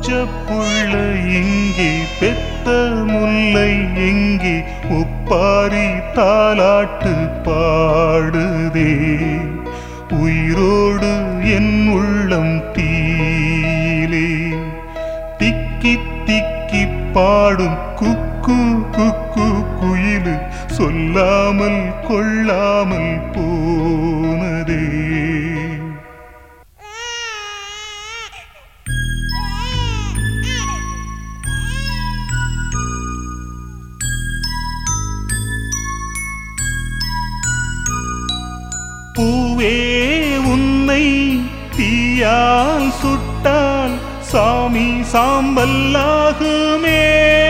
பச்சை புள்ள எங்கே பெத்த முல்லை எங்கே ஒப்பாரி தாலாட்டு பாடுதே உயிரோடு என் உள்ளம் தீலே திக்கி திக்கி பாடும் குக்கு குக்கு குயிலு சொல்லாமல் கொள்ளாமல் போனதே பூவே உன்னை தீயால் சுட்டால் சாமி சாம்பல்லாகுமே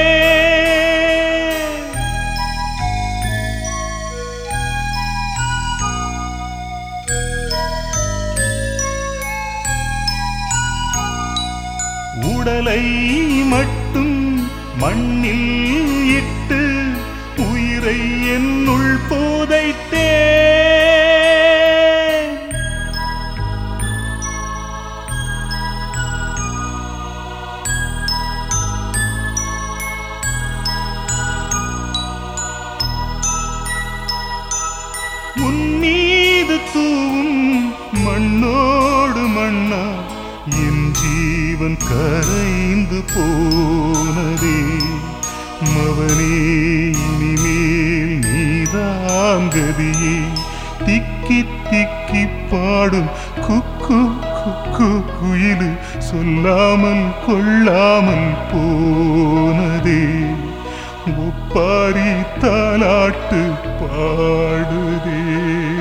உடலை மட்டும் மண்ணில் இட்டு உயிரை என்னுள் புதைத்தே உன் மீது தூவும் மண்ணோடு மண்ணா என் ஜீவன் கரைந்து போனதே மவனே இனிமேல் நீதான் கதியே திக்கி திக்கி பாடும் குக்கு குக்கு குயிலு சொல்லாமல் கொள்ளாமல் போனதே ஒப்பாரி தாலாட்டு பாடுதே